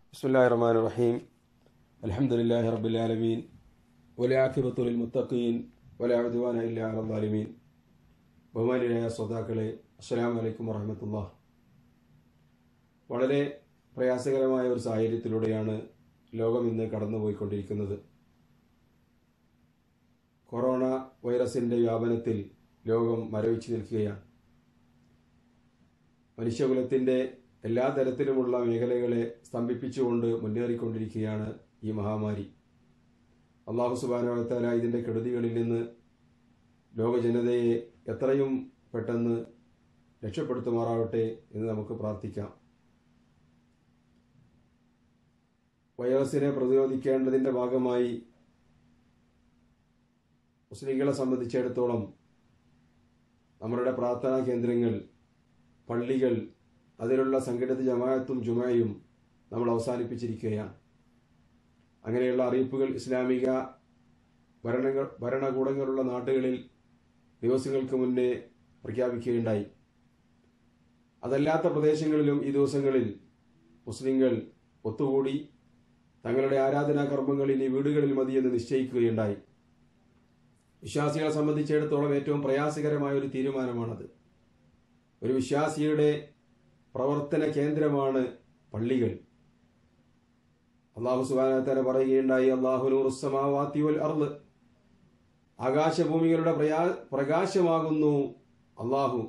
بسم الله الرحمن الرحيم الحمد لله رب العالمين والعاقبة للمتقين ولا عدوان إلا على الظالمين ബഹുമാനിയായ ശ്രോതാക്കളെ അസ്സലാം വലൈക്കും വറഹമത്തുള്ള വളരെ പ്രയാസകരമായ ഒരു സാഹചര്യത്തിലൂടെയാണ് ലോകം ഇന്ന് കടന്നുപോയിക്കൊണ്ടിരിക്കുന്നത് കൊറോണ വൈറസിന്റെ വ്യാപനത്തിൽ ലോകം മരവിച്ചു നിൽക്കുകയാണ് മനുഷ്യകുലത്തിന്റെ എല്ലാ തരത്തിലുമുള്ള മേഖലകളെ സ്തംഭിപ്പിച്ചുകൊണ്ട് മുന്നേറിക്കൊണ്ടിരിക്കുകയാണ് ഈ മഹാമാരി അള്ളാഹു സുബാനവത്താല ഇതിന്റെ കെടുതികളിൽ നിന്ന് ലോക ജനതയെ എത്രയും പെട്ടെന്ന് രക്ഷപ്പെടുത്തുമാറാവട്ടെ എന്ന് നമുക്ക് പ്രാർത്ഥിക്കാം വൈറസിനെ പ്രതിരോധിക്കേണ്ടതിന്റെ ഭാഗമായി മുസ്ലിങ്ങളെ സംബന്ധിച്ചിടത്തോളം നമ്മളുടെ പ്രാർത്ഥനാ കേന്ദ്രങ്ങൾ പള്ളികൾ അതിലുള്ള സംഘടിത ജമാഅത്തും ജുമായും നമ്മൾ അവസാനിപ്പിച്ചിരിക്കുകയാണ് അങ്ങനെയുള്ള അറിയിപ്പുകൾ ഇസ്ലാമിക ഭരണങ്ങൾ ഭരണകൂടങ്ങളുള്ള നാടുകളിൽ ദിവസങ്ങൾക്ക് മുന്നേ പ്രഖ്യാപിക്കുകയുണ്ടായി അതല്ലാത്ത പ്രദേശങ്ങളിലും ഈ ദിവസങ്ങളിൽ മുസ്ലിങ്ങൾ ഒത്തുകൂടി തങ്ങളുടെ ആരാധനാ കർമ്മങ്ങൾ ഇനി വീടുകളിൽ മതിയെന്ന് നിശ്ചയിക്കുകയുണ്ടായി വിശ്വാസികളെ സംബന്ധിച്ചിടത്തോളം ഏറ്റവും പ്രയാസകരമായ ഒരു തീരുമാനമാണത് ഒരു വിശ്വാസിയുടെ പ്രവർത്തന കേന്ദ്രമാണ് പള്ളികൾ അള്ളാഹു സുബാനത്തല പറയുകയുണ്ടായി അള്ളാഹുനൂറുസമാവാത്തി വൽ അർള് ആകാശഭൂമികളുടെ പ്രയാ പ്രകാശമാകുന്നു അള്ളാഹു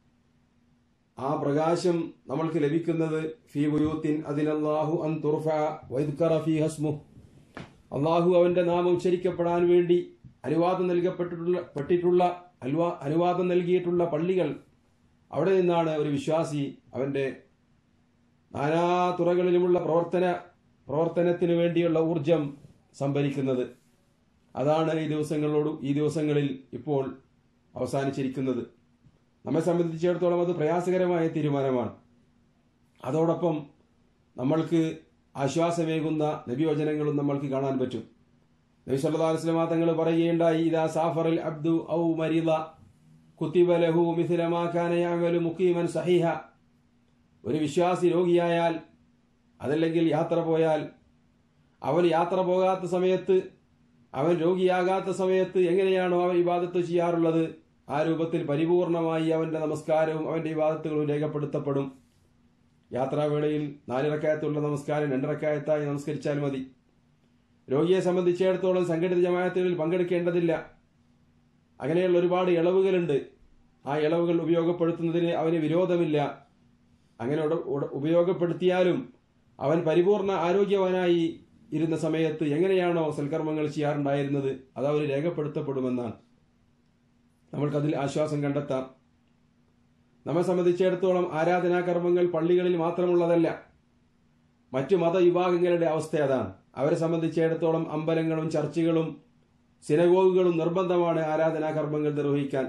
ആ പ്രകാശം നമ്മൾക്ക് ലഭിക്കുന്നത് ഫി ബുയൂത്തിൻ അതിനല്ലാഹു അൻ തുർഫ വൈദ്കറ ഫി ഹസ്മു അള്ളാഹു അവന്റെ നാമം ഉച്ചരിക്കപ്പെടാൻ വേണ്ടി അനുവാദം നൽകപ്പെട്ടിട്ടുള്ള പെട്ടിട്ടുള്ള അൽവാ അനുവാദം നൽകിയിട്ടുള്ള പള്ളികൾ അവിടെ നിന്നാണ് ഒരു വിശ്വാസി അവന്റെ നാനാ തുറകളിലുമുള്ള പ്രവർത്തന പ്രവർത്തനത്തിന് വേണ്ടിയുള്ള ഊർജം സംഭരിക്കുന്നത് അതാണ് ഈ ദിവസങ്ങളോട് ഈ ദിവസങ്ങളിൽ ഇപ്പോൾ അവസാനിച്ചിരിക്കുന്നത് നമ്മെ സംബന്ധിച്ചിടത്തോളം അത് പ്രയാസകരമായ തീരുമാനമാണ് അതോടൊപ്പം നമ്മൾക്ക് ആശ്വാസമേകുന്ന നബിവചനങ്ങളും നമ്മൾക്ക് കാണാൻ പറ്റും നബി സല്ലല്ലാഹു അലൈഹി വസല്ലം തങ്ങൾ പറയുകയുണ്ടായി ഇദാ സാഫറൽ അബ്ദു ഔ മരിദ കുത്തിബ ലഹു മിഥില മാ കാന യഅമലു മുഖീമൻ സഹീഹ ഒരു വിശ്വാസി രോഗിയായാൽ അതല്ലെങ്കിൽ യാത്ര പോയാൽ അവൻ യാത്ര പോകാത്ത സമയത്ത് അവൻ രോഗിയാകാത്ത സമയത്ത് എങ്ങനെയാണോ അവൻ ഇബാദത്ത് ചെയ്യാറുള്ളത് ആ രൂപത്തിൽ പരിപൂർണമായി അവന്റെ നമസ്കാരവും അവന്റെ ഇബാദത്തുകളും രേഖപ്പെടുത്തപ്പെടും യാത്രാവേളയിൽ നാലിറക്കായത്തുള്ള നമസ്കാരം രണ്ടിറക്കായത്തായി നമസ്കരിച്ചാൽ മതി രോഗിയെ സംബന്ധിച്ചിടത്തോളം സംഘടിത ജമാഅത്തുകളിൽ പങ്കെടുക്കേണ്ടതില്ല അങ്ങനെയുള്ള ഒരുപാട് ഇളവുകളുണ്ട് ആ ഇളവുകൾ ഉപയോഗപ്പെടുത്തുന്നതിന് അവന് വിരോധമില്ല അങ്ങനെ ഉപയോഗപ്പെടുത്തിയാലും അവൻ പരിപൂർണ ആരോഗ്യവാനായി ഇരുന്ന സമയത്ത് എങ്ങനെയാണോ സൽക്കർമ്മങ്ങൾ ചെയ്യാറുണ്ടായിരുന്നത് അത് അവർ രേഖപ്പെടുത്തപ്പെടുമെന്നാണ് നമ്മൾക്കതിൽ ആശ്വാസം കണ്ടെത്താം നമ്മെ സംബന്ധിച്ചിടത്തോളം ആരാധനാകർമ്മങ്ങൾ പള്ളികളിൽ മാത്രമുള്ളതല്ല മറ്റു മതവിഭാഗങ്ങളുടെ അവസ്ഥ അതാണ് അവരെ സംബന്ധിച്ചിടത്തോളം അമ്പലങ്ങളും ചർച്ചുകളും സിനഗോഗുകളും നിർബന്ധമാണ് ആരാധനാകർമ്മങ്ങൾ നിർവഹിക്കാൻ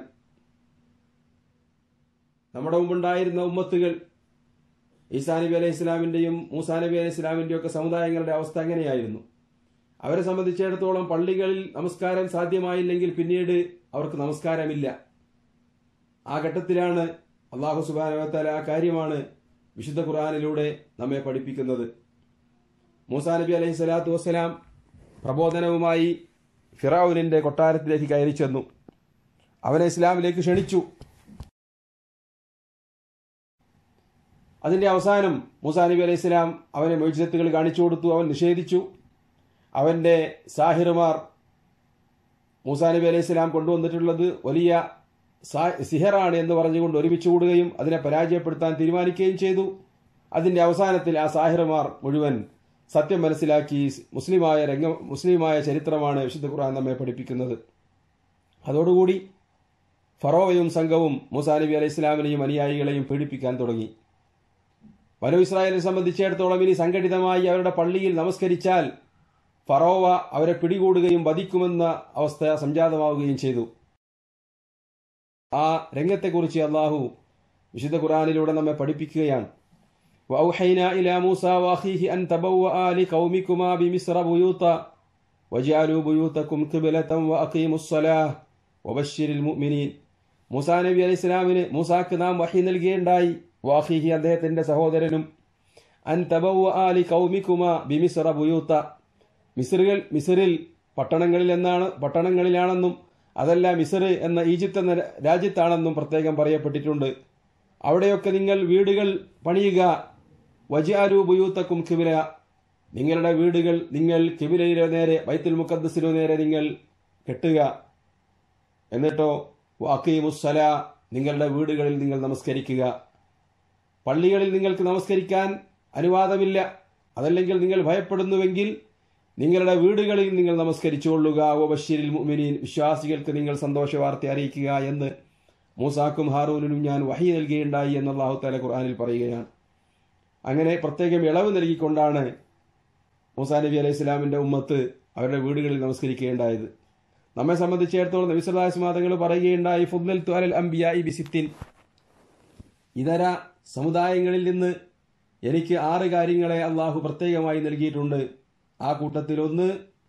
നമ്മുടെ മുമ്പുണ്ടായിരുന്ന ഉമ്മത്തുകൾ ഈസാ നബി അലൈഹി ഇസ്ലാമിന്റെയും മൂസാ നബി അലൈഹി ഇസ്ലാമിന്റെയും ഒക്കെ സമുദായങ്ങളുടെ അവസ്ഥ അങ്ങനെയായിരുന്നു അവരെ സംബന്ധിച്ചിടത്തോളം പള്ളികളിൽ നമസ്കാരം സാധ്യമായില്ലെങ്കിൽ പിന്നീട് അവർക്ക് നമസ്കാരമില്ല ആ ഘട്ടത്തിലാണ് അള്ളാഹു സുബാനവത്താല ആ കാര്യമാണ് വിശുദ്ധ ഖുർആാനിലൂടെ നമ്മെ പഠിപ്പിക്കുന്നത് മൂസാ നബി അലൈഹി സ്വലാത്തു വസ്സലാം പ്രബോധനവുമായി ഫിറാവുലിന്റെ കൊട്ടാരത്തിലേക്ക് കയറി ചെന്നു അവനെ ഇസ്ലാമിലേക്ക് ക്ഷണിച്ചു അതിന്റെ അവസാനം മൂസാ നബി അലൈഹി സ്വലാം അവനെ മൊയ്ജത്തുകൾ കാണിച്ചു കൊടുത്തു അവൻ നിഷേധിച്ചു അവന്റെ സാഹിറുമാർ മൂസാ നബി അലൈഹി സ്വലാം കൊണ്ടുവന്നിട്ടുള്ളത് വലിയ സിഹറാണ് എന്ന് പറഞ്ഞുകൊണ്ട് ഒരുമിച്ച് കൂടുകയും അതിനെ പരാജയപ്പെടുത്താൻ തീരുമാനിക്കുകയും ചെയ്തു അതിന്റെ അവസാനത്തിൽ ആ സാഹിറുമാർ മുഴുവൻ സത്യം മനസ്സിലാക്കി മുസ്ലിമായ രംഗം മുസ്ലിമായ ചരിത്രമാണ് വിശുദ്ധ ഖുർആൻ നമ്മെ പഠിപ്പിക്കുന്നത് അതോടുകൂടി ഫറോവയും സംഘവും മൂസാ നബി അലൈഹി ഇസ്ലാമിനെയും അനുയായികളെയും പീഡിപ്പിക്കാൻ തുടങ്ങി വനു ഇസ്രായേലിനെ സംബന്ധിച്ചിടത്തോളം ഇനി സംഘടിതമായി അവരുടെ പള്ളിയിൽ നമസ്കരിച്ചാൽ ഫറോവ അവരെ പിടികൂടുകയും വധിക്കുമെന്ന അവസ്ഥ സംജാതമാവുകയും ചെയ്തു ആ രംഗത്തെക്കുറിച്ച് അള്ളാഹു വിശുദ്ധ ഖുറാനിലൂടെ നമ്മെ പഠിപ്പിക്കുകയാണ് وأوحينا إلى موسى وأخيه أن تبوأ لقومكما بمصر بيوتا وجعلوا بيوتكم قبلة وأقيموا الصلاة وبشر المؤمنين മൂസാ നബി അലൈഹി ഇസ്ലാമിന് മൂസാക്ക് നാം വഹി നൽകുകയുണ്ടായി വാഹിഹി അദ്ദേഹത്തിന്റെ സഹോദരനും അൻ തബവ ആലി കൗമിക്കുമ ബിമിസ്ര ബുയൂത്ത മിസ്റുകൾ മിസ്റിൽ പട്ടണങ്ങളിൽ എന്നാണ് പട്ടണങ്ങളിലാണെന്നും അതല്ല മിസ്ർ എന്ന ഈജിപ്ത് എന്ന രാജ്യത്താണെന്നും പ്രത്യേകം പറയപ്പെട്ടിട്ടുണ്ട് അവിടെയൊക്കെ നിങ്ങൾ വീടുകൾ പണിയുക വജാരു ബുയൂത്തക്കും കിബില നിങ്ങളുടെ വീടുകൾ നിങ്ങൾ കിബിലയിലെ നേരെ ബൈത്തുൽ മുഖദ്സിനു നേരെ നിങ്ങൾ കെട്ടുക എന്നിട്ടോ വാക്കീമുസ്സല നിങ്ങളുടെ വീടുകളിൽ നിങ്ങൾ നമസ്കരിക്കുക പള്ളികളിൽ നിങ്ങൾക്ക് നമസ്കരിക്കാൻ അനുവാദമില്ല അതല്ലെങ്കിൽ നിങ്ങൾ ഭയപ്പെടുന്നുവെങ്കിൽ നിങ്ങളുടെ വീടുകളിൽ നിങ്ങൾ നമസ്കരിച്ചുകൊള്ളുക ഓ ബഷീരിൽ മുഅ്മിനീൻ വിശ്വാസികൾക്ക് നിങ്ങൾ സന്തോഷ വാർത്ത അറിയിക്കുക എന്ന് മൂസാക്കും ഹാറൂനും ഞാൻ വഹി നൽകുകയുണ്ടായി എന്ന് അള്ളാഹു താല ഖുർആാനിൽ പറയുകയാണ് അങ്ങനെ പ്രത്യേകം ഇളവ് നൽകിക്കൊണ്ടാണ് മൂസാ നബി അലൈഹി ഇസ്ലാമിന്റെ ഉമ്മത്ത് അവരുടെ വീടുകളിൽ നമസ്കരിക്കുകയുണ്ടായത് നമ്മെ സംബന്ധിച്ചിടത്തോളം നബിസ്വലാസ്മാതങ്ങൾ പറയുകയുണ്ടായി ഫുദ്ലൽ തുഅലൽ അംബിയായി ബിസിത്തിൻ ഇതര സമുദായങ്ങളിൽ നിന്ന് എനിക്ക് ആറ് കാര്യങ്ങളെ അള്ളാഹു പ്രത്യേകമായി നൽകിയിട്ടുണ്ട് ആ കൂട്ടത്തിൽ ഒന്ന്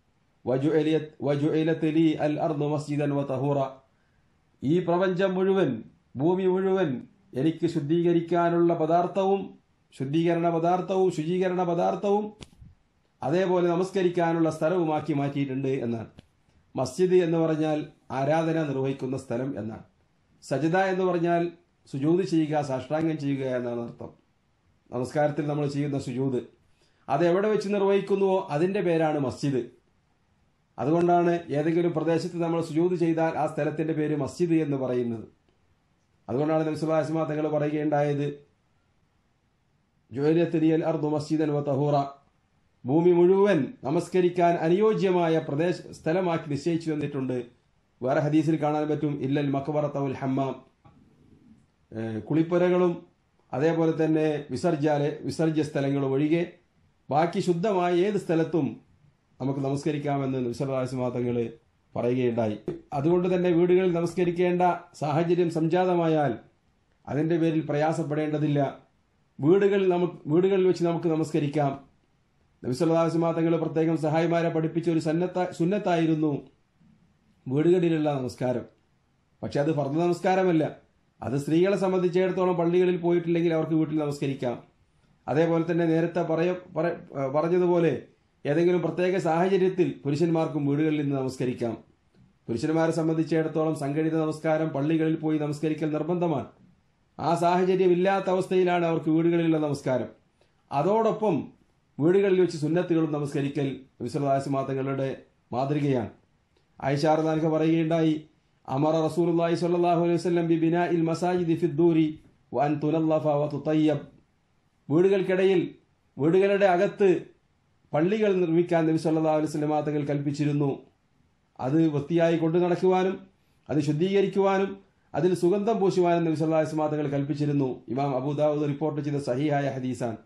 വജുഅലി അൽ അർദു മസ്ജിദൻ വ തഹൂറ ഈ പ്രപഞ്ചം മുഴുവൻ ഭൂമി മുഴുവൻ എനിക്ക് ശുദ്ധീകരിക്കാനുള്ള പദാർത്ഥവും ശുദ്ധീകരണ പദാർത്ഥവും ശുചീകരണ പദാർത്ഥവും അതേപോലെ നമസ്കരിക്കാനുള്ള സ്ഥലവുമാക്കി മാറ്റിയിട്ടുണ്ട് എന്നാണ് മസ്ജിദ് എന്ന് പറഞ്ഞാൽ ആരാധന നിർവഹിക്കുന്ന സ്ഥലം എന്നാണ് സജിത എന്ന് പറഞ്ഞാൽ സുജൂത് ചെയ്യുക സാഷ്ടാംഗം ചെയ്യുക എന്നാണ് അർത്ഥം നമസ്കാരത്തിൽ നമ്മൾ ചെയ്യുന്ന സുജൂത് അത് എവിടെ വെച്ച് നിർവഹിക്കുന്നുവോ അതിന്റെ പേരാണ് മസ്ജിദ് അതുകൊണ്ടാണ് ഏതെങ്കിലും പ്രദേശത്ത് നമ്മൾ സുജൂത് ചെയ്താൽ ആ സ്ഥലത്തിന്റെ പേര് മസ്ജിദ് എന്ന് പറയുന്നത് അതുകൊണ്ടാണ് നബിസുലാസ്മ തങ്ങൾ പറയുകയുണ്ടായത് ജോലിയത്തിരിയൽ അർദു മസ്ജിദൻ വ തഹൂറ ഭൂമി മുഴുവൻ നമസ്കരിക്കാൻ അനുയോജ്യമായ പ്രദേശ സ്ഥലമാക്കി നിശ്ചയിച്ചു തന്നിട്ടുണ്ട് വേറെ ഹദീസിൽ കാണാൻ പറ്റും ഇല്ലൽ മക്ബറത്തവുൽ ഹമ്മാം കുളിപ്പുരകളും അതേപോലെ തന്നെ വിസർജാല വിസർജ്യ സ്ഥലങ്ങളും ഒഴികെ ബാക്കി ശുദ്ധമായ ഏത് സ്ഥലത്തും നമുക്ക് നമസ്കരിക്കാമെന്ന് വിശ്വാസമാതങ്ങൾ പറയുകയുണ്ടായി അതുകൊണ്ട് തന്നെ വീടുകളിൽ നമസ്കരിക്കേണ്ട സാഹചര്യം സംജാതമായാൽ അതിന്റെ പേരിൽ പ്രയാസപ്പെടേണ്ടതില്ല വീടുകളിൽ നമുക്ക് വീടുകളിൽ വെച്ച് നമുക്ക് നമസ്കരിക്കാം നബിസ്വല്ലാസ്മാതങ്ങൾ പ്രത്യേകം സഹായിമാരെ പഠിപ്പിച്ച ഒരു സന്നത്ത സുന്നത്തായിരുന്നു വീടുകളിലുള്ള നമസ്കാരം പക്ഷെ അത് ഫർദ് നമസ്കാരമല്ല അത് സ്ത്രീകളെ സംബന്ധിച്ചിടത്തോളം പള്ളികളിൽ പോയിട്ടില്ലെങ്കിൽ അവർക്ക് വീട്ടിൽ നമസ്കരിക്കാം അതേപോലെ തന്നെ നേരത്തെ പറയ പറഞ്ഞതുപോലെ ഏതെങ്കിലും പ്രത്യേക സാഹചര്യത്തിൽ പുരുഷന്മാർക്കും വീടുകളിൽ നിന്ന് നമസ്കരിക്കാം പുരുഷന്മാരെ സംബന്ധിച്ചിടത്തോളം സംഘടിത നമസ്കാരം പള്ളികളിൽ പോയി നമസ്കരിക്കൽ നിർബന്ധമാണ് ആ സാഹചര്യം ഇല്ലാത്ത അവസ്ഥയിലാണ് അവർക്ക് വീടുകളിലുള്ള നമസ്കാരം അതോടൊപ്പം വീടുകളിൽ വെച്ച് സുന്നത്തുകളും നമസ്കരിക്കൽ വിശ്വദാസമാതങ്ങളുടെ മാതൃകയാണ് ആയിഷാർദാൻക പറയുകയുണ്ടായി അമറ റസൂലുള്ളാഹി സ്വല്ലല്ലാഹു അലൈഹി വസല്ലം ബി ബിനാഇൽ മസാജിദി ഫിദ്ദൂരി വഅൻ തുനല്ലഫ വ തുതയ്യബ് വീടുകൾക്കിടയിൽ വീടുകളുടെ അകത്ത് പള്ളികൾ നിർമ്മിക്കാൻ നബി സല്ലല്ലാഹു അലൈഹി വസല്ലം തങ്ങൾ കൽപ്പിച്ചിരുന്നു അത് വൃത്തിയായി കൊണ്ടു നടക്കുവാനും അത് ശുദ്ധീകരിക്കുവാനും അതിൽ സുഗന്ധം പൂശുവാനും നബി സല്ലല്ലാഹു അലൈഹി വസല്ലം തങ്ങൾ കൽപ്പിച്ചിരുന്നു ഇമാം അബൂദാവൂദ് റിപ്പോർട്ട് ചെയ്ത സഹിഹായ ഹദീസാണ്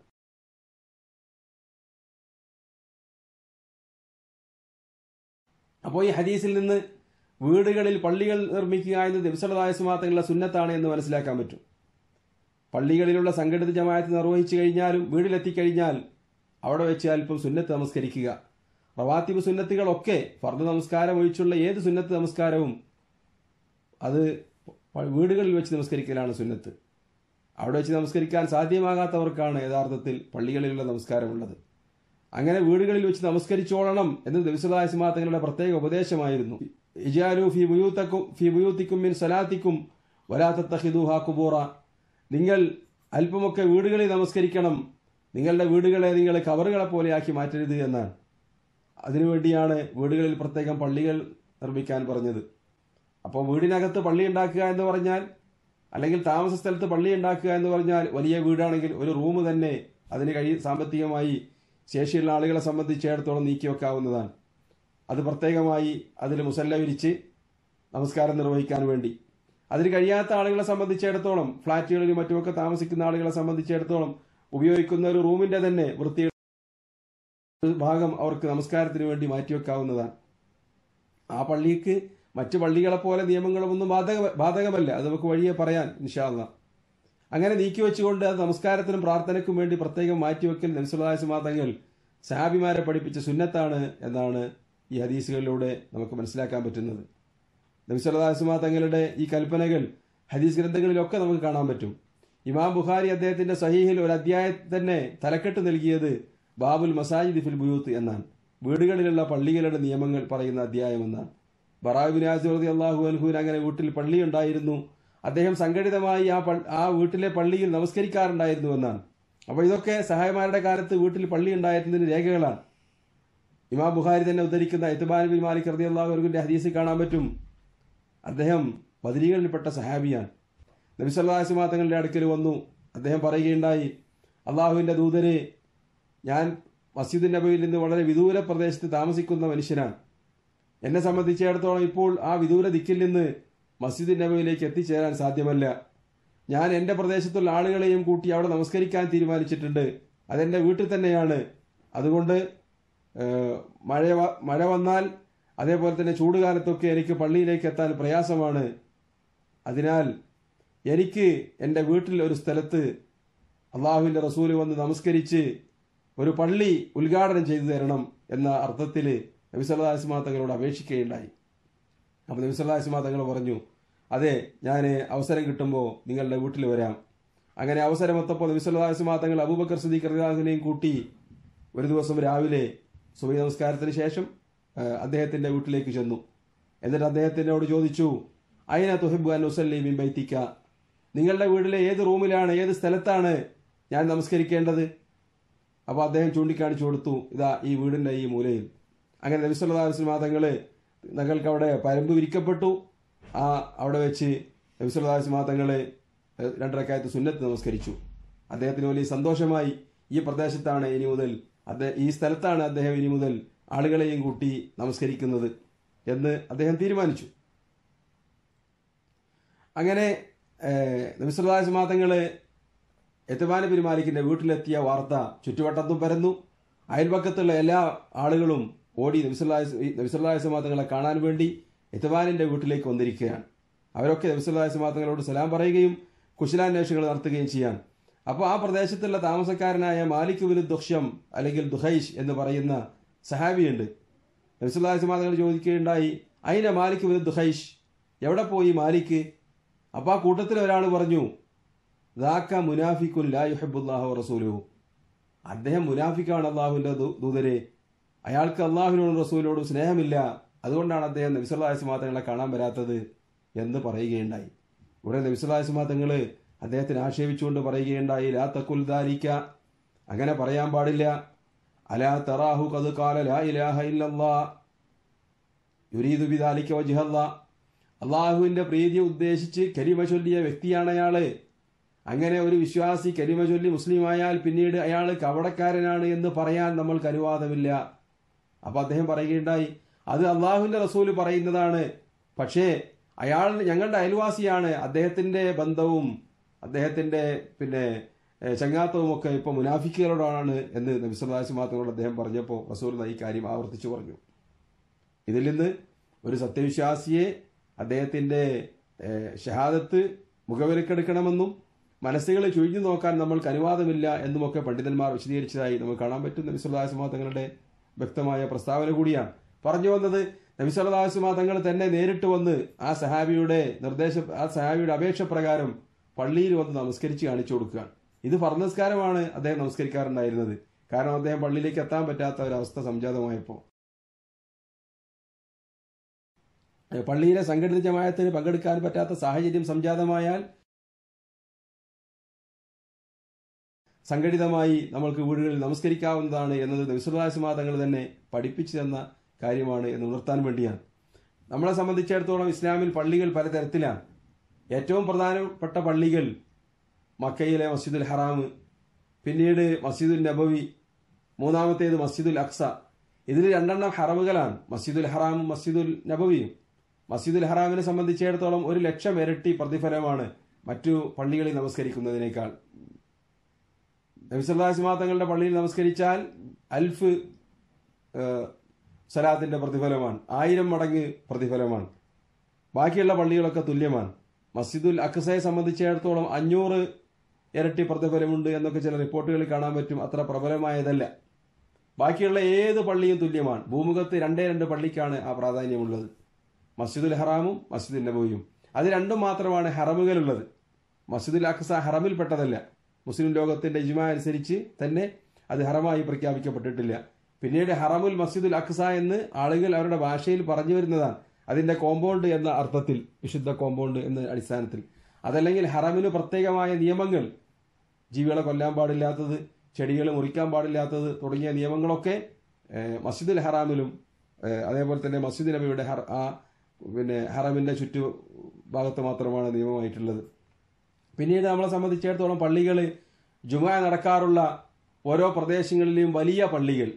അപ്പോൾ ഈ ഹദീസിൽ നിന്ന് വീടുകളിൽ പള്ളികൾ നിർമ്മിക്കുക എന്നത് നബിസലദായസുമാത്തങ്ങളുടെ സുന്നത്താണ് എന്ന് മനസ്സിലാക്കാൻ പറ്റും പള്ളികളിലുള്ള സംഘടിത ജമായത്ത് നിർവഹിച്ചു കഴിഞ്ഞാലും വീട്ടിലെത്തിക്കഴിഞ്ഞാൽ അവിടെ വെച്ച് അല്പം സുന്നത്ത് നമസ്കരിക്കുക റവാത്തിബ് സുന്നത്തുകളൊക്കെ ഫർദ് നമസ്കാരം ഒഴിച്ചുള്ള ഏത് സുന്നത്ത് നമസ്കാരവും അത് വീടുകളിൽ വെച്ച് നമസ്കരിക്കലാണ് സുന്നത്ത് അവിടെ വെച്ച് നമസ്കരിക്കാൻ സാധ്യമാകാത്തവർക്കാണ് യഥാർത്ഥത്തിൽ പള്ളികളിലുള്ള നമസ്കാരമുള്ളത് അങ്ങനെ വീടുകളിൽ വെച്ച് നമസ്കരിച്ചോളണം എന്ന് ദിവസദാസിമാ തങ്ങളുടെ പ്രത്യേക ഉപദേശമായിരുന്നു ഇജാലു ഫി ബുയൂത്തക്കും ഫി ബുയൂത്തിക്കും മിൻ സലാത്തിക്കും വലാത്തഹിദുഹ കുബൂറ നിങ്ങൾ അല്പമൊക്കെ വീടുകളിൽ നമസ്കരിക്കണം നിങ്ങളുടെ വീടുകളെ നിങ്ങൾ കവറുകളെ പോലെയാക്കി മാറ്റരുത് എന്നാണ് അതിനുവേണ്ടിയാണ് വീടുകളിൽ പ്രത്യേകം പള്ളികൾ നിർമ്മിക്കാൻ പറഞ്ഞത് അപ്പോൾ വീടിനകത്ത് പള്ളി ഉണ്ടാക്കുക എന്ന് പറഞ്ഞാൽ അല്ലെങ്കിൽ താമസ സ്ഥലത്ത് പള്ളി ഉണ്ടാക്കുക എന്ന് പറഞ്ഞാൽ വലിയ വീടാണെങ്കിൽ ഒരു റൂം തന്നെ അതിന് കഴി സാമ്പത്തികമായി ശേഷിയുള്ള ആളുകളെ സംബന്ധിച്ചിടത്തോളം നീക്കി വെക്കാവുന്നതാണ് അത് പ്രത്യേകമായി അതിൽ മുസല്ല വിരിച്ച് നമസ്കാരം നിർവഹിക്കാൻ വേണ്ടി അതിന് കഴിയാത്ത ആളുകളെ സംബന്ധിച്ചിടത്തോളം ഫ്ളാറ്റുകളിലും മറ്റുമൊക്കെ താമസിക്കുന്ന ആളുകളെ സംബന്ധിച്ചിടത്തോളം ഉപയോഗിക്കുന്ന ഒരു റൂമിന്റെ തന്നെ വൃത്തി ഭാഗം അവർക്ക് നമസ്കാരത്തിന് വേണ്ടി മാറ്റിവെക്കാവുന്നതാണ് ആ പള്ളിക്ക് മറ്റു പള്ളികളെ പോലെ നിയമങ്ങളൊന്നും ബാധക ബാധകമല്ല അത് നമുക്ക് വഴിയെ പറയാൻ നിഷാദ അങ്ങനെ നീക്കി വെച്ചുകൊണ്ട് അത് നമസ്കാരത്തിനും പ്രാർത്ഥനയ്ക്കും വേണ്ടി പ്രത്യേകം മാറ്റിവെക്കൽ നബ്സുല്ലാസ്മാതങ്ങൾ സാബിമാരെ പഠിപ്പിച്ച സുന്നത്താണ് എന്നാണ് ഈ ഹദീസുകളിലൂടെ നമുക്ക് മനസ്സിലാക്കാൻ പറ്റുന്നത് നബിസ്വല്ലാസ്മാ തങ്ങളുടെ ഈ കൽപ്പനകൾ ഹദീസ് ഗ്രന്ഥങ്ങളിലൊക്കെ നമുക്ക് കാണാൻ പറ്റും ഇമാം ബുഖാരി അദ്ദേഹത്തിന്റെ സഹീഹിൽ ഒരു അധ്യായം തന്നെ തലക്കെട്ട് നൽകിയത് ബാബുൽ മസാജിദ് ഫിൽ ബുയൂത്ത് എന്നാണ് വീടുകളിലുള്ള പള്ളികളുടെ നിയമങ്ങൾ പറയുന്ന അധ്യായം എന്നാണ് ബറാബിൻ ആസിറതി അള്ളാഹു അൻഹുവിന് അങ്ങനെ വീട്ടിൽ പള്ളി ഉണ്ടായിരുന്നു അദ്ദേഹം സംഘടിതമായി ആ പൾ- ആ വീട്ടിലെ പള്ളിയിൽ നമസ്കരിക്കാറുണ്ടായിരുന്നു എന്നാണ് അപ്പോൾ ഇതൊക്കെ സഹായമാരുടെ കാലത്ത് വീട്ടിൽ പള്ളി ഉണ്ടായിരുന്നതിന് രേഖകളാണ് ഇമാം ബുഖാരി തന്നെ ഉദ്ധരിക്കുന്ന എത്തുബാൻ ബിൻ മാലിക് റതി അള്ളാഹുവിന്റെ ഹദീസ് കാണാൻ പറ്റും അദ്ദേഹം ബദരീകളിൽപ്പെട്ട സഹാബിയാണ് നബി സല്ലാസ്മാ തങ്ങളുടെ അടുക്കൽ വന്നു അദ്ദേഹം പറയുകയുണ്ടായി അള്ളാഹുവിന്റെ ദൂതന് ഞാൻ മസ്ജിദ് നബിയിൽ നിന്ന് വളരെ വിദൂര പ്രദേശത്ത് താമസിക്കുന്ന മനുഷ്യനാണ് എന്നെ സംബന്ധിച്ചിടത്തോളം ഇപ്പോൾ ആ വിദൂര ദിക്കിൽ നിന്ന് മസ്ജിദ് നബിയിലേക്ക് എത്തിച്ചേരാൻ സാധ്യമല്ല ഞാൻ എൻ്റെ പ്രദേശത്തുള്ള ആളുകളെയും കൂട്ടി അവിടെ നമസ്കരിക്കാൻ തീരുമാനിച്ചിട്ടുണ്ട് അതെൻ്റെ വീട്ടിൽ തന്നെയാണ് അതുകൊണ്ട് ഏഹ്, മഴ വ- മഴ വന്നാൽ അതേപോലെ തന്നെ ചൂടുകാലത്തൊക്കെ എനിക്ക് പള്ളിയിലേക്ക് എത്താൻ പ്രയാസമാണ് അതിനാൽ എനിക്ക് എൻ്റെ വീട്ടിൽ ഒരു സ്ഥലത്ത് അള്ളാഹുവിൻ്റെ റസൂല് വന്ന് നമസ്കരിച്ച് ഒരു പള്ളി ഉദ്ഘാടനം ചെയ്തു തരണം എന്ന അർത്ഥത്തിൽ നബി സല്ലാസ്മാ തങ്ങളോട് അപേക്ഷിക്കുകയുണ്ടായി അപ്പോൾ നബി സല്ലാസ്മാ തങ്ങൾ പറഞ്ഞു അതെ ഞാൻ അവസരം കിട്ടുമ്പോൾ നിങ്ങളുടെ വീട്ടിൽ വരാം അങ്ങനെ അവസരമൊത്തപ്പോൾ നബി സല്ലാസ്മാ തങ്ങൾ അബൂബക്കർ സദീഖ് റഹ്ലാഹിനെയും കൂട്ടി ഒരു ദിവസം രാവിലെ സുബൈ നമസ്കാരത്തിന് ശേഷം ആ, അദ്ദേഹത്തിന്റെ വീട്ടിലേക്ക് ചെന്നു എന്നിട്ട് അദ്ദേഹത്തിനോട് ചോദിച്ചു അയിന തുഹിബു അൻ ഉസല്ലി മിൻ ബൈത്തിക്ക നിങ്ങളുടെ വീട്ടിലെ ഏത് റൂമിലാണ് ഏത് സ്ഥലത്താണ് ഞാൻ നമസ്കരിക്കേണ്ടത് അപ്പോൾ അദ്ദേഹം ചൂണ്ടിക്കാണിച്ചു കൊടുത്തു ഇതാ ഈ വീടിന്റെ ഈ മൂലയിൽ അങ്ങനെ നബിസ്വല്ലാസ്ലം തങ്ങള് തങ്ങൾക്ക് അവിടെ പരമ്പ് വിരിക്കപ്പെട്ടു ആ അവിടെ വെച്ച് നബിസ്വല്ലാസ്മാ തങ്ങള് രണ്ടരക്കാലത്ത് സുന്നത്ത് നമസ്കരിച്ചു അദ്ദേഹത്തിന് വലിയ സന്തോഷമായി ഈ പ്രദേശത്താണ് ഇനി മുതൽ അദ്ദേഹം ഈ സ്ഥലത്താണ് അദ്ദേഹം ഇനി മുതൽ ആളുകളെയും കൂട്ടി നമസ്കരിക്കുന്നത് എന്ന് അദ്ദേഹം തീരുമാനിച്ചു അങ്ങനെ നബിസ്വല്ലാസ്മാ തങ്ങള് എത്തുമാന പെരുമാലിക്കിന്റെ വീട്ടിലെത്തിയ വാർത്ത ചുറ്റുവട്ടത്തും പരന്നു അയൽപക്കത്തുള്ള എല്ലാ ആളുകളും ഓടി നബിസ്വല്ലാസ്മാ തങ്ങളെ കാണാൻ വേണ്ടി എത്തുമാനിന്റെ വീട്ടിലേക്ക് വന്നിരിക്കുകയാണ് അവരൊക്കെ നബിസ്വല്ലാസ്മാ തങ്ങളോട് സലാം പറയുകയും കുശലാന്വേഷണങ്ങൾ നടത്തുകയും ചെയ്യാൻ അപ്പോൾ ആ പ്രദേശത്തുള്ള താമസക്കാരനായ മാലിക് ബിൻ ദുഷ്യം അല്ലെങ്കിൽ ദുഹൈഷ് എന്ന് പറയുന്ന സഹാബിയുണ്ട് നബിസ്വല്ലാസ്മാ തങ്ങൾ ചോദിക്കുകയുണ്ടായി അയിന മാലിക് ബിൻ ദുഹൈഷ് എവിടെ പോയി മാലിക് അപ്പോൾ ആ കൂട്ടത്തിൽ ഒരാൾ പറഞ്ഞു ദാക്ക മുനാഫിക്കുൻ ലാ യുഹബ്ബുല്ലാഹു റസൂലുഹു അദ്ദേഹം മുനാഫിക്കാണ് അള്ളാഹുവിന്റെ ദൂ- ദൂതരെ അയാൾക്ക് അള്ളാഹുവിനോടും റസൂലിനോടും സ്നേഹമില്ല അതുകൊണ്ടാണ് അദ്ദേഹം നബിസ്വല്ലാസ്മാ തങ്ങളെ കാണാൻ വരാത്തത് എന്ന് പറയുകയുണ്ടായി ഇവിടെ നബിസ്വല്ലാസ്മാ തങ്ങള് അദ്ദേഹത്തിന് ആക്ഷേപിച്ചുകൊണ്ട് പറയുകയുണ്ടായി ലാ തക്കുൽ ദാലിക്ക അങ്ങനെ പറയാൻ പാടില്ല അലാ തറാഹു കത് കാല ലാ ഇലാഹ ഇല്ലല്ലാ യുരീദു ബിദാലിക്ക വജ്ഹല്ലാ അള്ളാഹുവിന്റെ പ്രീതി ഉദ്ദേശിച്ച് കരിമ ചൊല്ലിയ വ്യക്തിയാണ് അയാള് അങ്ങനെ ഒരു വിശ്വാസി കരിമ ചൊല്ലി മുസ്ലിമായാൽ പിന്നീട് അയാൾ കവടക്കാരനാണ് എന്ന് പറയാൻ നമ്മൾക്ക് അനുവാദമില്ല അപ്പൊ അദ്ദേഹം പറയുകയുണ്ടായി അത് അള്ളാഹുവിന്റെ റസൂല് പറയുന്നതാണ് പക്ഷേ അയാൾ ഞങ്ങളുടെ അയൽവാസിയാണ് അദ്ദേഹത്തിന്റെ ബന്ധവും അദ്ദേഹത്തിന്റെ പിന്നെ ഏഹ്, ചങ്ങാത്തവും ഒക്കെ ഇപ്പൊ മുനാഫിക്കുകളോടാണ് എന്ന് നബിസ്വല്ലാസ് മാത്രമോട് അദ്ദേഹം പറഞ്ഞപ്പോൾ റസൂൽ ഈ കാര്യം ആവർത്തിച്ചു പറഞ്ഞു ഇതിൽ നിന്ന് ഒരു സത്യവിശ്വാസിയെ അദ്ദേഹത്തിന്റെ ഏഹ്, ഷഹാദത്ത് മുഖവിലക്കെടുക്കണമെന്നും മനസ്സുകളെ ചുഴിഞ്ഞു നോക്കാൻ നമ്മൾക്ക് അനുവാദമില്ല എന്നുമൊക്കെ പണ്ഡിതന്മാർ വിശദീകരിച്ചതായി നമുക്ക് കാണാൻ പറ്റും നബി സല്ലാസ്മാ തങ്ങളുടെ വ്യക്തമായ പ്രസ്താവന കൂടിയാണ് പറഞ്ഞു വന്നത് നബി സല്ലാസ്മാ തങ്ങൾ തന്നെ നേരിട്ട് വന്ന് ആ സഹാബിയുടെ നിർദ്ദേശ ആ സഹാബിയുടെ അപേക്ഷ പ്രകാരം പള്ളിയിൽ വന്ന് നമസ്കരിച്ച് കാണിച്ചു കൊടുക്കുകയാണ് ഇത് ഫർനസ്കാരമാണ് അദ്ദേഹം നമസ്കരിക്കാറുണ്ടായിരുന്നത് കാരണം അദ്ദേഹം പള്ളിയിലേക്ക് എത്താൻ പറ്റാത്ത ഒരവസ്ഥ സംജാതമായപ്പോൾ ഏഹ് പള്ളിയിലെ സംഘടിത ജമായത്തിന് പങ്കെടുക്കാൻ പറ്റാത്ത സാഹചര്യം സംജാതമായാൽ സംഘടിതമായി നമ്മൾക്ക് വീടുകളിൽ നമസ്കരിക്കാവുന്നതാണ് എന്നത് നബിസുല്ലാസ്മാ തങ്ങൾ തന്നെ പഠിപ്പിച്ചു തന്ന കാര്യമാണ് എന്ന് ഉണർത്താൻ വേണ്ടിയാണ് നമ്മളെ സംബന്ധിച്ചിടത്തോളം ഇസ്ലാമിൽ പള്ളികൾ പലതരത്തിലാണ് ഏറ്റവും പ്രധാനപ്പെട്ട പള്ളികൾ മക്കയിലെ മസ്ജിദുൽ ഹറാം പിന്നീട് മസ്ജിദുൽ നബവി മൂന്നാമത്തേത് മസ്ജിദുൽ അക്സ ഇതിൽ രണ്ടെണ്ണം ഹറമുകളാണ് മസ്ജിദുൽ ഹറാമും മസ്ജിദുൽ നബവിയും മസ്ജിദുൽ ഹറാമിനെ സംബന്ധിച്ചിടത്തോളം ഒരു ലക്ഷം ഇരട്ടി പ്രതിഫലമാണ് മറ്റു പള്ളികളിൽ നമസ്കരിക്കുന്നതിനേക്കാൾ നബിസല്ലാസ്മാ തങ്ങളുടെ പള്ളിയിൽ നമസ്കരിച്ചാൽ അൽഫ് ഏഹ്, സലാത്തിന്റെ പ്രതിഫലമാണ് ആയിരം മടങ്ങ് പ്രതിഫലമാണ് ബാക്കിയുള്ള പള്ളികളൊക്കെ തുല്യമാണ് മസ്ജിദുൽ അക്സയെ സംബന്ധിച്ചിടത്തോളം അഞ്ഞൂറ് ഇരട്ടി പ്രതിഫലമുണ്ട് എന്നൊക്കെ ചില റിപ്പോർട്ടുകളിൽ കാണാൻ പറ്റും അത്ര പ്രബലമായതല്ല ബാക്കിയുള്ള ഏത് പള്ളിയും തുല്യമാണ് ഭൂമുഖത്ത് രണ്ടേ രണ്ട് പള്ളിക്കാണ് ആ പ്രാധാന്യമുള്ളത് മസ്ജിദുൽ ഹറാമും മസ്ജിദുൽ നബവിയും അത് രണ്ടും മാത്രമാണ് ഹറമുകളുള്ളത് മസ്ജിദുൽ അഖ്സ ഹറമിൽപ്പെട്ടതല്ല മുസ്ലിം ലോകത്തിന്റെ ഇജ്മ അനുസരിച്ച് തന്നെ അത് ഹറമായി പ്രഖ്യാപിക്കപ്പെട്ടിട്ടില്ല പിന്നീട് ഹറമുൽ മസ്ജിദുൽ അഖ്സ എന്ന് ആളുകൾ അവരുടെ ഭാഷയിൽ പറഞ്ഞു വരുന്നതാണ് അതിന്റെ കോമ്പൗണ്ട് എന്ന അർത്ഥത്തിൽ വിശുദ്ധ കോമ്പൗണ്ട് എന്ന അടിസ്ഥാനത്തിൽ അതല്ലെങ്കിൽ ഹറമിന് പ്രത്യേകമായ നിയമങ്ങൾ ജീവികളെ കൊല്ലാൻ പാടില്ലാത്തത് ചെടികൾ മുറിക്കാൻ പാടില്ലാത്തത് തുടങ്ങിയ നിയമങ്ങളൊക്കെ ഏഹ്, മസ്ജിദുൽ ഹറാമിലും ഏഹ്, അതേപോലെ തന്നെ മസ്ജിദ് നബിയുടെ ഹറ ആ പിന്നെ ഹറമിന്റെ ചുറ്റു ഭാഗത്ത് മാത്രമാണ് നിയമമായിട്ടുള്ളത് പിന്നീട് നമ്മളെ സംബന്ധിച്ചിടത്തോളം പള്ളികൾ ജുമാ നടക്കാറുള്ള ഓരോ പ്രദേശങ്ങളിലെയും വലിയ പള്ളികൾ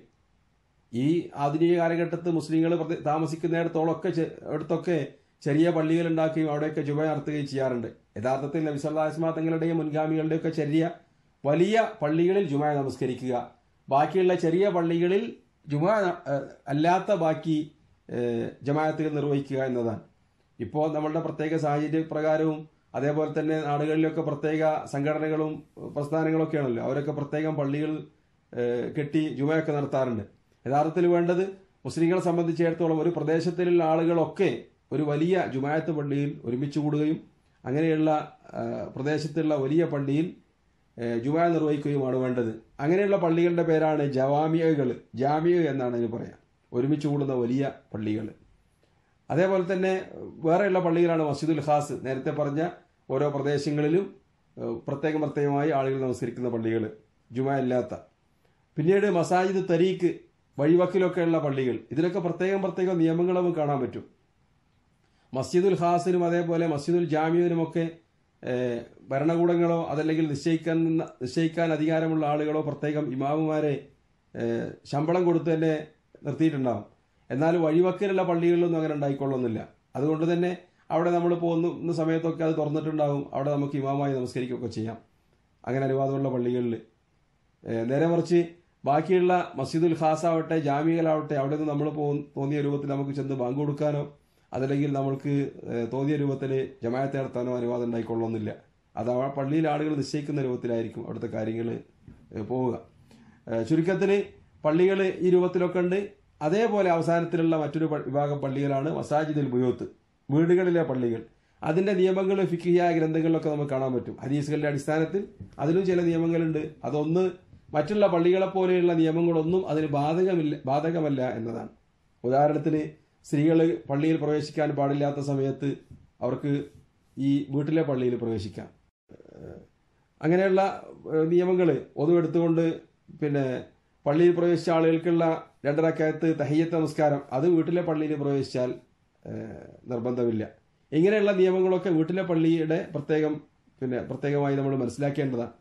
ഈ ആധുനിക കാലഘട്ടത്ത് മുസ്ലിങ്ങൾ പ്രദേ- താമസിക്കുന്നിടത്തോളമൊക്കെ ചെ- അടുത്തൊക്കെ ചെറിയ പള്ളികൾ ഉണ്ടാക്കുകയും അവിടെയൊക്കെ ജുമ നടത്തുകയും ചെയ്യാറുണ്ട് യഥാർത്ഥത്തിൽ നബിസല്ലാസ്മാ തങ്ങളുടെയും മുൻഗാമികളുടെയും ഒക്കെ ചെറിയ വലിയ പള്ളികളിൽ ജുമ നമസ്കരിക്കുക ബാക്കിയുള്ള ചെറിയ പള്ളികളിൽ ജുമ ഏഹ്, അല്ലാത്ത ബാക്കി ഏഹ്, ജമാഅത്തുകൾ നിർവഹിക്കുക എന്നതാണ് ഇപ്പോൾ നമ്മളുടെ പ്രത്യേക സാഹചര്യ പ്രകാരവും അതേപോലെ തന്നെ നാടുകളിലൊക്കെ പ്രത്യേക സംഘടനകളും പ്രസ്ഥാനങ്ങളൊക്കെ ആണല്ലോ അവരൊക്കെ പ്രത്യേകം പള്ളികൾ ഏഹ്, കെട്ടി ജുമയൊക്കെ നടത്താറുണ്ട് യഥാർത്ഥത്തിൽ വേണ്ടത് മുസ്ലിങ്ങളെ സംബന്ധിച്ചിടത്തോളം ഒരു പ്രദേശത്തിലുള്ള ആളുകളൊക്കെ ഒരു വലിയ ജുമായത്ത് പള്ളിയിൽ ഒരുമിച്ച് കൂടുകയും അങ്ങനെയുള്ള ആ, പ്രദേശത്തുള്ള വലിയ പള്ളിയിൽ ഏഹ്, ജുമാ നിർവഹിക്കുകയുമാണ് വേണ്ടത് അങ്ങനെയുള്ള പള്ളികളുടെ പേരാണ് ജവാമിയകൾ ജാമിയ എന്നാണ് ഇതിന് പറയാം ഒരുമിച്ച് കൂടുന്ന വലിയ പള്ളികൾ അതേപോലെ തന്നെ വേറെയുള്ള പള്ളികളാണ് മസ്ജിദുൽ ഖാസ് നേരത്തെ പറഞ്ഞ ഓരോ പ്രദേശങ്ങളിലും ഏഹ്, പ്രത്യേകം പ്രത്യേകമായി ആളുകൾ നമസ്കരിക്കുന്ന പള്ളികൾ ജുമാ ഇല്ലാത്ത പിന്നീട് മസാജിദ് തരീക്ക് വഴിവക്കിലൊക്കെയുള്ള പള്ളികൾ ഇതിലൊക്കെ പ്രത്യേകം പ്രത്യേകം നിയമങ്ങൾ നമുക്ക് കാണാൻ പറ്റും മസ്ജിദുൽ ഖാസിനും അതേപോലെ മസ്ജിദുൽ ജാമ്യനുമൊക്കെ ഏഹ്, ഭരണകൂടങ്ങളോ അതല്ലെങ്കിൽ നിശ്ചയിക്കാൻ നിശ്ചയിക്കാൻ അധികാരമുള്ള ആളുകളോ പ്രത്യേകം ഇമാമുമാരെ ഏഹ്, ശമ്പളം കൊടുത്ത് തന്നെ നിർത്തിയിട്ടുണ്ടാവും എന്നാൽ വഴിവക്കിലുള്ള പള്ളികളിലൊന്നും അങ്ങനെ ഉണ്ടായിക്കൊള്ളുന്നില്ല അതുകൊണ്ട് തന്നെ അവിടെ നമ്മൾ പോകുന്ന സമയത്തൊക്കെ അത് തുറന്നിട്ടുണ്ടാവും അവിടെ നമുക്ക് ഇമാമായി നമസ്കരിക്കുകയൊക്കെ ചെയ്യാം അങ്ങനെ അനുവാദമുള്ള പള്ളികളിൽ ഏഹ് നേരെ മറിച്ച് ബാക്കിയുള്ള മസ്ജിദുൽ ഖാസ് ആവട്ടെ ജാമികളാവട്ടെ അവിടെ നിന്ന് നമ്മൾ പോ തോന്നിയ രൂപത്തിൽ നമുക്ക് ചെന്ന് ബാങ്ക് കൊടുക്കാനോ അതല്ലെങ്കിൽ നമ്മൾക്ക് ഏഹ് തോന്നിയ രൂപത്തിൽ ജമായത്തെ നടത്താനോ അനുവാദം ഉണ്ടായിക്കൊള്ളുന്നില്ല അത് ആ പള്ളിയിൽ ആളുകൾ നിശ്ചയിക്കുന്ന രൂപത്തിലായിരിക്കും അവിടുത്തെ കാര്യങ്ങൾ പോവുക ഏഹ് ചുരുക്കത്തിൽ പള്ളികൾ ഈ രൂപത്തിലൊക്കെ ഉണ്ട് അതേപോലെ അവസാനത്തിലുള്ള മറ്റൊരു പ- വിഭാഗം പള്ളികളാണ് മസാജിദുൽ ബുയോത്ത് വീടുകളിലെ പള്ളികൾ അതിന്റെ നിയമങ്ങൾ ഫിക്കിയ ഗ്രന്ഥങ്ങളിലൊക്കെ നമുക്ക് കാണാൻ പറ്റും ഹദീസുകളുടെ അടിസ്ഥാനത്തിൽ അതിലും ചില നിയമങ്ങളുണ്ട് അതൊന്ന് മറ്റുള്ള പള്ളികളെ പോലെയുള്ള നിയമങ്ങളൊന്നും അതിന് ബാധകമില്ല ബാധകമല്ല എന്നതാണ് ഉദാഹരണത്തിന് സ്ത്രീകൾ പള്ളിയിൽ പ്രവേശിക്കാൻ പാടില്ലാത്ത സമയത്ത് അവർക്ക് ഈ വീട്ടിലെ പള്ളിയിൽ പ്രവേശിക്കാം ഏഹ് അങ്ങനെയുള്ള നിയമങ്ങൾ ഒതുവെടുത്തുകൊണ്ട് പിന്നെ പള്ളിയിൽ പ്രവേശിച്ച ആളുകൾക്കുള്ള രണ്ടരക്കകത്ത് തഹയ്യത്ത് നമസ്കാരം അത് വീട്ടിലെ പള്ളിയിൽ പ്രവേശിച്ചാൽ ഏഹ് നിർബന്ധമില്ല ഇങ്ങനെയുള്ള നിയമങ്ങളൊക്കെ വീട്ടിലെ പള്ളിയുടെ പ്രത്യേകം പിന്നെ പ്രത്യേകമായി നമ്മൾ മനസ്സിലാക്കേണ്ടതാണ്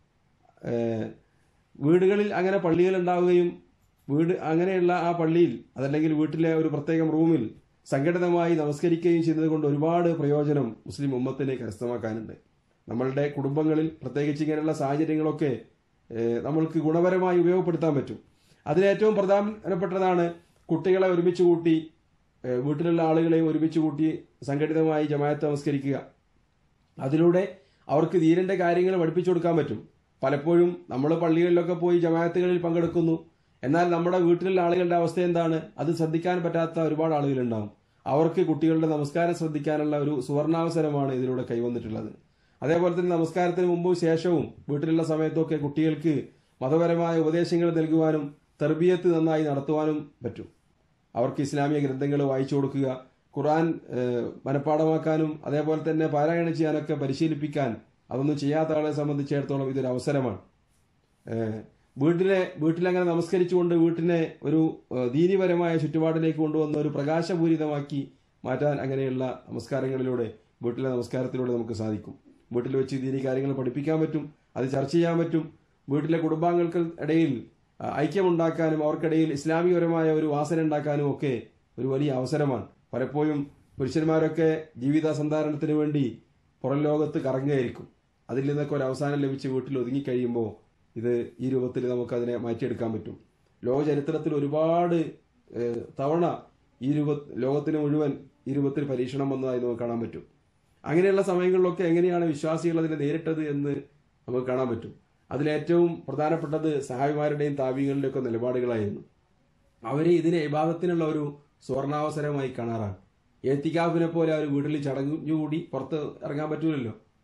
ഏഹ് വീടുകളിൽ അങ്ങനെ പള്ളികൾ ഉണ്ടാവുകയും വീട് അങ്ങനെയുള്ള ആ പള്ളിയിൽ അതല്ലെങ്കിൽ വീട്ടിലെ ഒരു പ്രത്യേകം റൂമിൽ സംഘടിതമായി നമസ്കരിക്കുകയും ചെയ്യുന്നത് കൊണ്ട് ഒരുപാട് പ്രയോജനം മുസ്ലിം ഉമ്മത്തിനെ കരസ്ഥമാക്കാനുണ്ട് നമ്മളുടെ കുടുംബങ്ങളിൽ പ്രത്യേകിച്ച് ഇങ്ങനെയുള്ള സാഹചര്യങ്ങളൊക്കെ ഏഹ്, നമ്മൾക്ക് ഗുണപരമായി ഉപയോഗപ്പെടുത്താൻ പറ്റും അതിലേറ്റവും പ്രധാനപ്പെട്ടതാണ് കുട്ടികളെ ഒരുമിച്ച് കൂട്ടി ഏഹ്, വീട്ടിലുള്ള ആളുകളെയും ഒരുമിച്ച് കൂട്ടി സംഘടിതമായി ജമായത്ത് നമസ്കരിക്കുക അതിലൂടെ അവർക്ക് ദീനന്റെ കാര്യങ്ങൾ പഠിപ്പിച്ചു കൊടുക്കാൻ പറ്റും പലപ്പോഴും നമ്മൾ പള്ളികളിലൊക്കെ പോയി ജമാഅത്തുകളിൽ പങ്കെടുക്കുന്നു എന്നാൽ നമ്മുടെ വീട്ടിലുള്ള ആളുകളുടെ അവസ്ഥ എന്താണ് അത് ശ്രദ്ധിക്കാൻ പറ്റാത്ത ഒരുപാട് ആളുകളുണ്ടാവും അവർക്ക് കുട്ടികളുടെ നമസ്കാരം ശ്രദ്ധിക്കാനുള്ള ഒരു സുവർണാവസരമാണ് ഇതിലൂടെ കൈവന്നിട്ടുള്ളത് അതേപോലെ തന്നെ നമസ്കാരത്തിന് മുമ്പും ശേഷവും വീട്ടിലുള്ള സമയത്തൊക്കെ കുട്ടികൾക്ക് മതപരമായ ഉപദേശങ്ങൾ നൽകുവാനും തെർബിയത്ത് നന്നായി നടത്തുവാനും പറ്റും അവർക്ക് ഇസ്ലാമിക ഗ്രന്ഥങ്ങൾ വായിച്ചു കൊടുക്കുക ഖുർആൻ ഏഹ്, മനഃപ്പാടമാക്കാനും അതേപോലെ തന്നെ പാരായണം ചെയ്യാനൊക്കെ പരിശീലിപ്പിക്കാൻ അതൊന്നും ചെയ്യാത്ത ആളെ സംബന്ധിച്ചിടത്തോളം ഇതൊരു അവസരമാണ് ഏഹ്, വീട്ടിലെ വീട്ടിലങ്ങനെ നമസ്കരിച്ചുകൊണ്ട് വീട്ടിനെ ഒരു ഏഹ്, ദീനിപരമായ ചുറ്റുപാടിലേക്ക് കൊണ്ടുവന്ന ഒരു പ്രകാശപൂരിതമാക്കി മാറ്റാൻ അങ്ങനെയുള്ള നമസ്കാരങ്ങളിലൂടെ വീട്ടിലെ നമസ്കാരത്തിലൂടെ നമുക്ക് സാധിക്കും വീട്ടിൽ വെച്ച് ദീനി കാര്യങ്ങൾ പഠിപ്പിക്കാൻ പറ്റും അത് ചർച്ച ചെയ്യാൻ പറ്റും വീട്ടിലെ കുടുംബാംഗങ്ങൾക്ക് ഇടയിൽ ആ, ഐക്യമുണ്ടാക്കാനും അവർക്കിടയിൽ ഇസ്ലാമികപരമായ ഒരു വാസന ഉണ്ടാക്കാനും ഒക്കെ ഒരു വലിയ അവസരമാണ് പലപ്പോഴും പുരുഷന്മാരൊക്കെ ജീവിത സന്ധാരണത്തിന് വേണ്ടി പുറം ലോകത്ത് കറങ്ങുകയായിരിക്കും അതിൽ നിന്നൊക്കെ ഒരു അവസാനം ലഭിച്ച് വീട്ടിൽ ഒതുങ്ങിക്കഴിയുമ്പോൾ ഇത് ഈ രൂപത്തിൽ നമുക്ക് അതിനെ മാറ്റിയെടുക്കാൻ പറ്റും ലോക ചരിത്രത്തിൽ ഒരുപാട് ഏഹ്, തവണ ഈ രൂപ ലോകത്തിന് മുഴുവൻ ഈ രൂപത്തിൽ പരീക്ഷണം വന്നതായി നമുക്ക് കാണാൻ പറ്റും അങ്ങനെയുള്ള സമയങ്ങളിലൊക്കെ എങ്ങനെയാണ് വിശ്വാസികൾ അതിനെ നേരിട്ടത് എന്ന് നമുക്ക് കാണാൻ പറ്റും അതിലേറ്റവും പ്രധാനപ്പെട്ടത് സഹായിമാരുടെയും താപികളുടെയും ഒക്കെ നിലപാടുകളായിരുന്നു അവര് ഇതിനെ ഇബാദത്തിനുള്ള ഒരു സുവർണാവസരമായി കാണാറാണ് ഏത്തിക്കാഫിനെ പോലെ അവർ വീട്ടിൽ ചടഞ്ഞുകൂടി പുറത്ത് ഇറങ്ങാൻ പറ്റൂലല്ലോ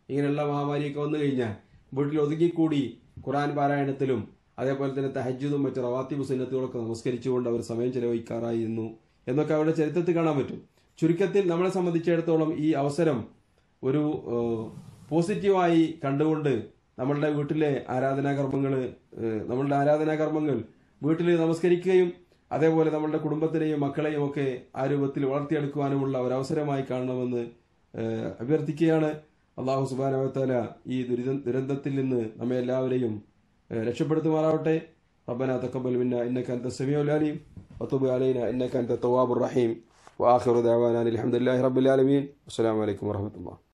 ഇങ്ങനെയുള്ള മഹാമാരിയൊക്കെ വന്നു കഴിഞ്ഞാൽ വീട്ടിൽ ഒതുങ്ങിക്കൂടി ഖുറാൻ പാരായണത്തിലും അതേപോലെ തന്നെ തഹജ്ജുദും മറ്റു റവാത്തിബ് സുന്നത്തുകളൊക്കെ നമസ്കരിച്ചുകൊണ്ട് അവർ സമയം ചെലവഴിക്കാറായിരുന്നു എന്നൊക്കെ അവരുടെ ചരിത്രത്തിൽ കാണാൻ പറ്റും ചുരുക്കത്തിൽ നമ്മളെ സംബന്ധിച്ചിടത്തോളം ഈ അവസരം ഒരു ഏഹ്, പോസിറ്റീവായി കണ്ടുകൊണ്ട് നമ്മളുടെ വീട്ടിലെ ആരാധനാകർമ്മങ്ങൾ നമ്മളുടെ ആരാധനാകർമ്മങ്ങൾ വീട്ടിൽ നമസ്കരിക്കുകയും അതേപോലെ നമ്മളുടെ കുടുംബത്തിനെയും മക്കളെയും ഒക്കെ ആ രൂപത്തിൽ വളർത്തിയെടുക്കുവാനുമുള്ള ഒരവസരമായി കാണണമെന്ന് ഏഹ്, അഭ്യർത്ഥിക്കുകയാണ് അള്ളാഹു സുബാനവത്താല ഈ ദുരിത ദുരന്തത്തിൽ നിന്ന് നമ്മെ എല്ലാവരെയും ഏഹ്, രക്ഷപ്പെടുത്തുമാറാവട്ടെ ربنا تقبل منا انك انت السميع العليم وتب علينا انك انت التواب الرحيم واخر دعوانا أن الحمد لله رب العالمين والسلام عليكم ورحمه الله